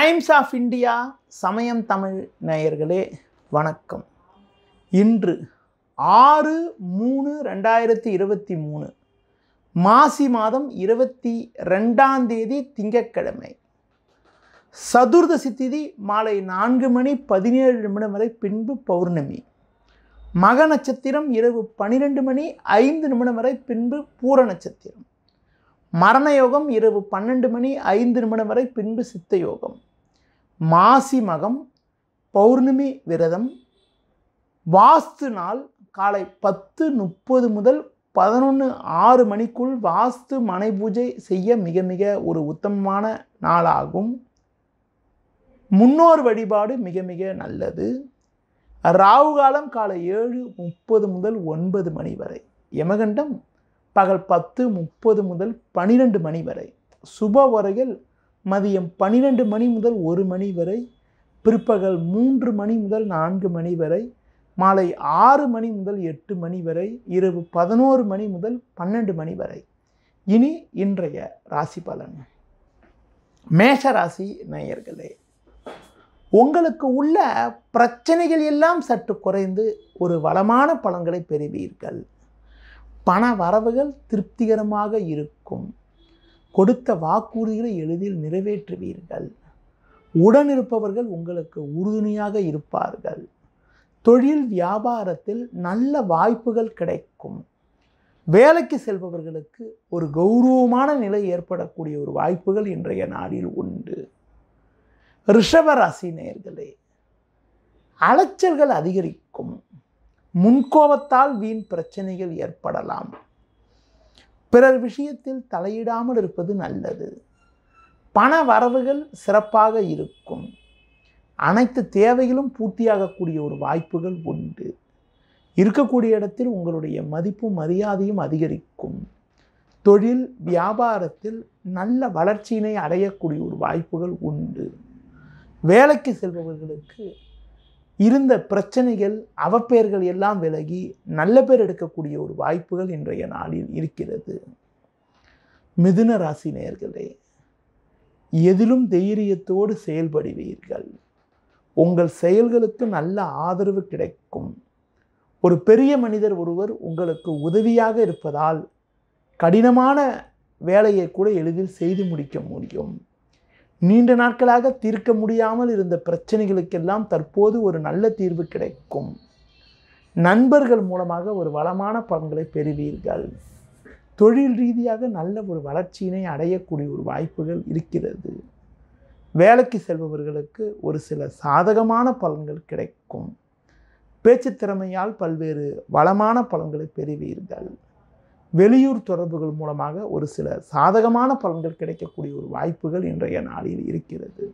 times of India சமயம் தமிழ் நேயர்களே வணக்கம் இன்று ஆறு மூணு ரெண்டாயிரத்தி இருபத்தி மூணு மாசி மாதம் இருபத்தி ரெண்டாம் தேதி திங்கட்கிழமை சதுர்தசி திதி மாலை நான்கு மணி பதினேழு நிமிடம் வரை பின்பு பௌர்ணமி மக நட்சத்திரம் இரவு பன்னிரெண்டு மணி ஐந்து நிமிடம் வரை பின்பு பூர நட்சத்திரம் மரண யோகம் இரவு பன்னெண்டு மணி ஐந்து நிமிடம் வரை பின்பு சித்த யோகம் மாசி மகம் பௌர்ணமி விரதம் வாஸ்து நாள் காலை பத்து முப்பது முதல் பதினொன்று ஆறு மணிக்குள் வாஸ்து மனை பூஜை செய்ய மிக மிக ஒரு உத்தமமான நாளாகும் முன்னோர் வழிபாடு மிக மிக நல்லது ராகு காலம் காலை ஏழு முப்பது முதல் ஒன்பது மணி வரை யமகண்டம் பகல் பத்து முப்பது முதல் பனிரெண்டு மணி வரை சுப வரையில் மதியம் பன்னிரெண்டு மணி முதல் ஒரு மணி வரை பிற்பகல் மூன்று மணி முதல் நான்கு மணி வரை மாலை ஆறு மணி முதல் எட்டு மணி வரை இரவு பதினோரு மணி முதல் பன்னெண்டு மணி வரை இனி இன்றைய ராசி பலன் மேஷ ராசி நேயர்களே உங்களுக்கு உள்ள பிரச்சனைகள் எல்லாம் சற்று குறைந்து ஒரு வளமான பலன்களை பெறுவீர்கள் பண வரவுகள் திருப்திகரமாக இருக்கும் கொடுத்த வாக்குறுதிகளை எளிதில் நிறைவேற்றுவீர்கள் உடன் இருப்பவர்கள் உங்களுக்கு உறுதுணையாக இருப்பார்கள் தொழில் வியாபாரத்தில் நல்ல வாய்ப்புகள் கிடைக்கும் வேலைக்கு செல்பவர்களுக்கு ஒரு கௌரவமான நிலை ஏற்படக்கூடிய ஒரு வாய்ப்புகள் இன்றைய நாளில் உண்டு ரிஷபராசி நேர்களே அலைச்சல்கள் அதிகரிக்கும் முன்கோபத்தால் வீண் பிரச்சனைகள் ஏற்படலாம் பிறர் விஷயத்தில் தலையிடாமல் இருப்பது நல்லது பண வரவுகள் சிறப்பாக இருக்கும் அனைத்து தேவைகளும் பூர்த்தியாகக்கூடிய ஒரு வாய்ப்புகள் உண்டு இருக்கக்கூடிய இடத்தில் உங்களுடைய மதிப்பும் மரியாதையும் அதிகரிக்கும் தொழில் வியாபாரத்தில் நல்ல வளர்ச்சியினை அடையக்கூடிய ஒரு வாய்ப்புகள் உண்டு வேலைக்கு செல்பவர்களுக்கு இருந்த பிரச்சனைகள் அவப்பெயர்கள் எல்லாம் விலகி நல்ல பேர் எடுக்கக்கூடிய ஒரு வாய்ப்புகள் இன்றைய நாளில் இருக்கிறது மிதுன ராசி நேர்களே எதிலும் தைரியத்தோடு செயல்படுவீர்கள் உங்கள் செயல்களுக்கு நல்ல ஆதரவு கிடைக்கும் ஒரு பெரிய மனிதர் ஒருவர் உங்களுக்கு உதவியாக இருப்பதால் கடினமான வேலையை கூட எளிதில் செய்து முடிக்க முடியும் நீண்ட நாட்களாக தீர்க்க முடியாமல் இருந்த பிரச்சனைகளுக்கெல்லாம் தற்போது ஒரு நல்ல தீர்வு கிடைக்கும் நண்பர்கள் மூலமாக ஒரு வளமான பலன்களை பெறுவீர்கள் தொழில் ரீதியாக நல்ல ஒரு வளர்ச்சியினை அடையக்கூடிய ஒரு வாய்ப்புகள் இருக்கிறது வேலைக்கு செல்பவர்களுக்கு ஒரு சில சாதகமான பலன்கள் கிடைக்கும் பேச்சு திறமையால் பல்வேறு வளமான பலன்களை பெறுவீர்கள் வெளியூர் தொடர்புகள் மூலமாக ஒரு சில சாதகமான பலன்கள் கிடைக்கக்கூடிய ஒரு வாய்ப்புகள் இன்றைய நாளில் இருக்கிறது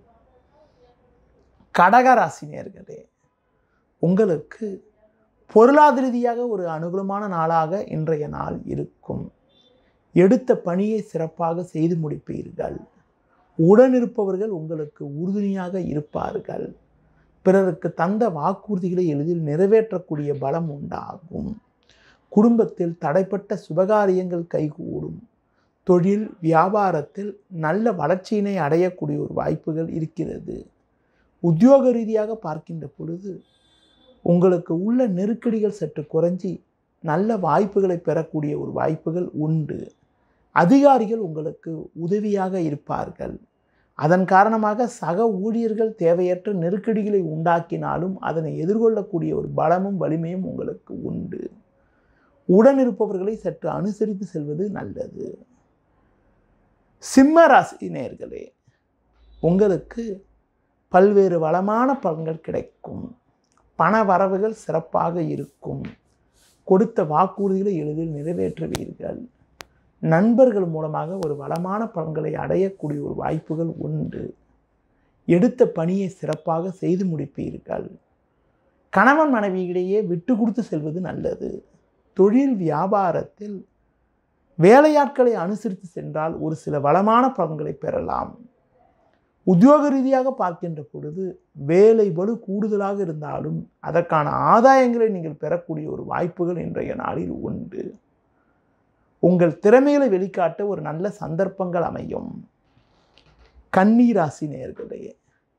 கடகராசி நேர்களே உங்களுக்கு பொருளாதார ரீதியாக ஒரு அனுகூலமான நாளாக இன்றைய நாள் இருக்கும் எடுத்த பணியை சிறப்பாக செய்து முடிப்பீர்கள் உடன் இருப்பவர்கள் உங்களுக்கு உறுதுணையாக இருப்பார்கள் பிறருக்கு தந்த வாக்குறுதிகளை எளிதில் நிறைவேற்றக்கூடிய பலம் உண்டாகும் குடும்பத்தில் தடைப்பட்ட சுபகாரியங்கள் கைகூடும் தொழில் வியாபாரத்தில் நல்ல வளர்ச்சியினை அடையக்கூடிய ஒரு வாய்ப்புகள் இருக்கிறது உத்தியோக ரீதியாக பார்க்கின்ற பொழுது உங்களுக்கு உள்ள நெருக்கடிகள் சற்று குறைஞ்சி நல்ல வாய்ப்புகளை பெறக்கூடிய ஒரு வாய்ப்புகள் உண்டு அதிகாரிகள் உங்களுக்கு உதவியாக இருப்பார்கள் அதன் காரணமாக சக ஊழியர்கள் தேவையற்ற நெருக்கடிகளை உண்டாக்கினாலும் அதனை எதிர்கொள்ளக்கூடிய ஒரு பலமும் வலிமையும் உங்களுக்கு உண்டு உடன் இருப்பவர்களை சற்று அனுசரித்து செல்வது நல்லது சிம்ம ராசி நேர்களே உங்களுக்கு பல்வேறு வளமான பலன்கள் கிடைக்கும் பண வரவுகள் சிறப்பாக இருக்கும் கொடுத்த வாக்குறுதிகளை எளிதில் நிறைவேற்றுவீர்கள் நண்பர்கள் மூலமாக ஒரு வளமான பலன்களை அடையக்கூடிய ஒரு வாய்ப்புகள் உண்டு எடுத்த பணியை சிறப்பாக செய்து முடிப்பீர்கள் கணவன் மனைவியிடையே விட்டு கொடுத்து செல்வது நல்லது தொழில் வியாபாரத்தில் வேலையாட்களை அனுசரித்து சென்றால் ஒரு சில வளமான பலன்களை பெறலாம் உத்தியோக ரீதியாக பார்க்கின்ற பொழுது வேலை பளு கூடுதலாக இருந்தாலும் அதற்கான ஆதாயங்களை நீங்கள் பெறக்கூடிய ஒரு வாய்ப்புகள் இன்றைய நாளில் உண்டு உங்கள் திறமைகளை வெளிக்காட்ட ஒரு நல்ல சந்தர்ப்பங்கள் அமையும் கன்னி ராசி நேர்களே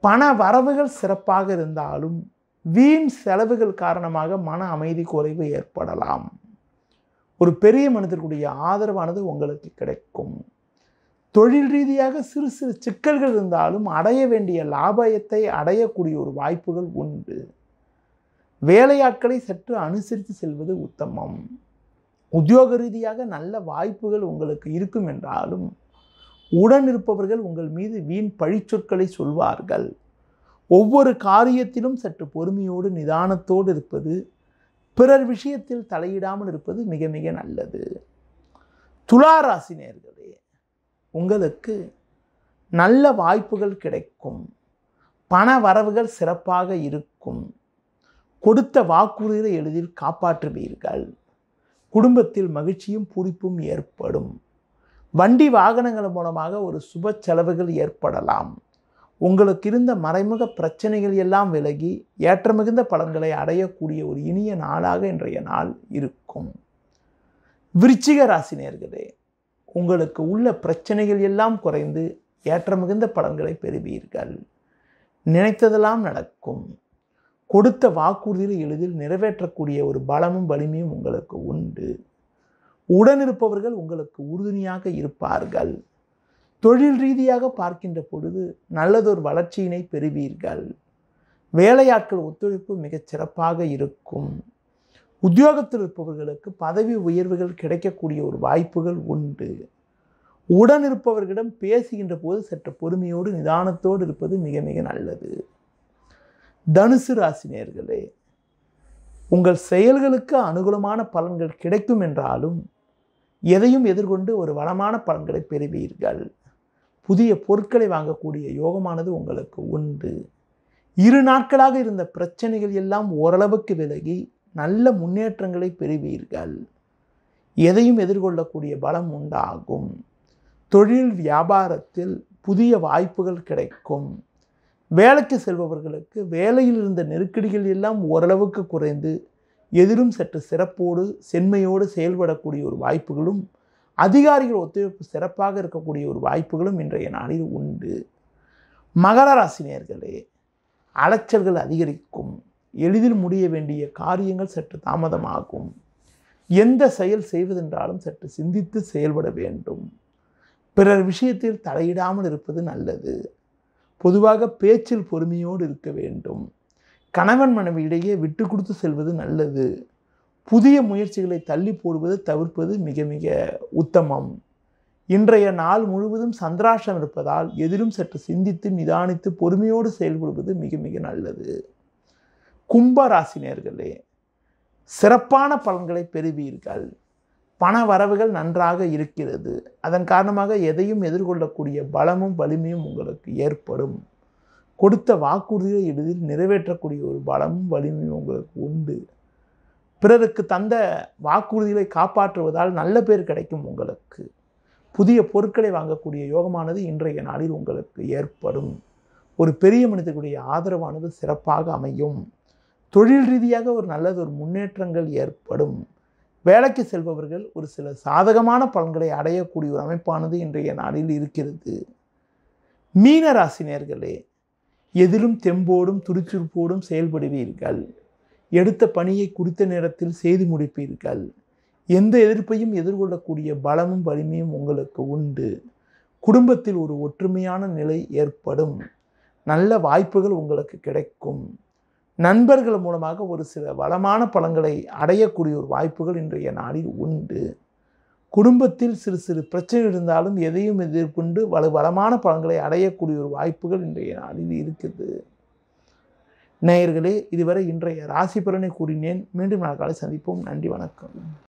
பண வரவுகள் சிறப்பாக இருந்தாலும் வீண் செலவுகள் காரணமாக மன அமைதி குறைவு ஏற்படலாம் ஒரு பெரிய மனிதர்களுடைய ஆதரவானது உங்களுக்கு கிடைக்கும் தொழில் ரீதியாக சிறு சிறு சிக்கல்கள் இருந்தாலும் அடைய வேண்டிய லாபயத்தை அடையக்கூடிய ஒரு வாய்ப்புகள் உண்டு வேலையாட்களை சற்று அனுசரித்து செல்வது உத்தமம் உத்தியோக ரீதியாக நல்ல வாய்ப்புகள் உங்களுக்கு இருக்கும் என்றாலும் உடன் இருப்பவர்கள் உங்கள் மீது வீண் பழிச்சொற்களை சொல்வார்கள் ஒவ்வொரு காரியத்திலும் சற்று பொறுமையோடு நிதானத்தோடு இருப்பது பிறர் விஷயத்தில் தலையிடாமல் இருப்பது மிக மிக நல்லது துளாராசி நேர்களே உங்களுக்கு நல்ல வாய்ப்புகள் கிடைக்கும் பண வரவுகள் சிறப்பாக இருக்கும் கொடுத்த வாக்குறுதிகளை எளிதில் காப்பாற்றுவீர்கள் குடும்பத்தில் மகிழ்ச்சியும் பூரிப்பும் ஏற்படும் வண்டி வாகனங்கள் மூலமாக ஒரு சுப செலவுகள் ஏற்படலாம் உங்களுக்கு இருந்த மறைமுக பிரச்சனைகள் எல்லாம் விலகி ஏற்ற மிகுந்த பலன்களை அடையக்கூடிய ஒரு இனிய நாளாக இன்றைய நாள் இருக்கும் விருச்சிக ராசி நேர்களே உங்களுக்கு உள்ள பிரச்சனைகள் எல்லாம் குறைந்து ஏற்ற மிகுந்த பலன்களை பெறுவீர்கள் நினைத்ததெல்லாம் நடக்கும் கொடுத்த வாக்குறுதிகளை எளிதில் நிறைவேற்றக்கூடிய ஒரு பலமும் வலிமையும் உங்களுக்கு உண்டு உடனிருப்பவர்கள் உங்களுக்கு உறுதுணையாக இருப்பார்கள் தொழில் ரீதியாக பார்க்கின்ற பொழுது நல்லதொரு வளர்ச்சியினை பெறுவீர்கள் வேலையாட்கள் ஒத்துழைப்பு மிகச் சிறப்பாக இருக்கும் உத்தியோகத்தில் இருப்பவர்களுக்கு பதவி உயர்வுகள் கிடைக்கக்கூடிய ஒரு வாய்ப்புகள் உண்டு உடன் இருப்பவர்களிடம் பேசுகின்ற போது சற்று பொறுமையோடு நிதானத்தோடு இருப்பது மிக மிக நல்லது தனுசு ராசி நேர்களே உங்கள் செயல்களுக்கு அனுகூலமான பலன்கள் கிடைக்கும் என்றாலும் எதையும் எதிர்கொண்டு ஒரு வளமான பலன்களை பெறுவீர்கள் புதிய பொருட்களை வாங்கக்கூடிய யோகமானது உங்களுக்கு உண்டு இரு நாட்களாக இருந்த பிரச்சனைகள் எல்லாம் ஓரளவுக்கு விலகி நல்ல முன்னேற்றங்களை பெறுவீர்கள் எதையும் எதிர்கொள்ளக்கூடிய பலம் உண்டாகும் தொழில் வியாபாரத்தில் புதிய வாய்ப்புகள் கிடைக்கும் வேலைக்கு செல்பவர்களுக்கு வேலையில் இருந்த நெருக்கடிகள் எல்லாம் ஓரளவுக்கு குறைந்து எதிரும் சற்று சிறப்போடு செம்மையோடு செயல்படக்கூடிய ஒரு வாய்ப்புகளும் அதிகாரிகள் ஒத்துழைப்பு சிறப்பாக இருக்கக்கூடிய ஒரு வாய்ப்புகளும் இன்றைய நாளில் உண்டு மகர ராசினியர்களே அலைச்சல்கள் அதிகரிக்கும் எளிதில் முடிய வேண்டிய காரியங்கள் சற்று தாமதமாகும் எந்த செயல் செய்வதென்றாலும் சற்று சிந்தித்து செயல்பட வேண்டும் பிறர் விஷயத்தில் தலையிடாமல் இருப்பது நல்லது பொதுவாக பேச்சில் பொறுமையோடு இருக்க வேண்டும் கணவன் மனைவியிடையே விட்டு கொடுத்து செல்வது நல்லது புதிய முயற்சிகளை தள்ளி போடுவது தவிர்ப்பது மிக மிக உத்தமம் இன்றைய நாள் முழுவதும் சந்திராஷம் இருப்பதால் எதிலும் சற்று சிந்தித்து நிதானித்து பொறுமையோடு செயல்படுவது மிக மிக நல்லது கும்ப ராசினியர்களே சிறப்பான பலன்களை பெறுவீர்கள் பண வரவுகள் நன்றாக இருக்கிறது அதன் காரணமாக எதையும் எதிர்கொள்ளக்கூடிய பலமும் வலிமையும் உங்களுக்கு ஏற்படும் கொடுத்த வாக்குறுதிகளை எளிதில் நிறைவேற்றக்கூடிய ஒரு பலமும் வலிமையும் உங்களுக்கு உண்டு பிறருக்கு தந்த வாக்குறுதிகளை காப்பாற்றுவதால் நல்ல பேர் கிடைக்கும் உங்களுக்கு புதிய பொருட்களை வாங்கக்கூடிய யோகமானது இன்றைய நாளில் உங்களுக்கு ஏற்படும் ஒரு பெரிய மனிதர்களுடைய ஆதரவானது சிறப்பாக அமையும் தொழில் ரீதியாக ஒரு நல்லது ஒரு முன்னேற்றங்கள் ஏற்படும் வேலைக்கு செல்பவர்கள் ஒரு சில சாதகமான பலன்களை அடையக்கூடிய ஒரு அமைப்பானது இன்றைய நாளில் இருக்கிறது மீன ராசினியர்களே எதிலும் தெம்போடும் துடிச்சுறுப்போடும் செயல்படுவீர்கள் எடுத்த பணியை குறித்த நேரத்தில் செய்து முடிப்பீர்கள் எந்த எதிர்ப்பையும் எதிர்கொள்ளக்கூடிய பலமும் வலிமையும் உங்களுக்கு உண்டு குடும்பத்தில் ஒரு ஒற்றுமையான நிலை ஏற்படும் நல்ல வாய்ப்புகள் உங்களுக்கு கிடைக்கும் நண்பர்கள் மூலமாக ஒரு சில வளமான பலன்களை அடையக்கூடிய ஒரு வாய்ப்புகள் இன்றைய நாளில் உண்டு குடும்பத்தில் சிறு சிறு பிரச்சனை இருந்தாலும் எதையும் எதிர்கொண்டு வலு வளமான பலன்களை அடையக்கூடிய ஒரு வாய்ப்புகள் இன்றைய நாளில் இருக்குது நேயர்களே இதுவரை இன்றைய ராசி பலனை கூறினேன் மீண்டும் நாள் காலை சந்திப்போம் நன்றி வணக்கம்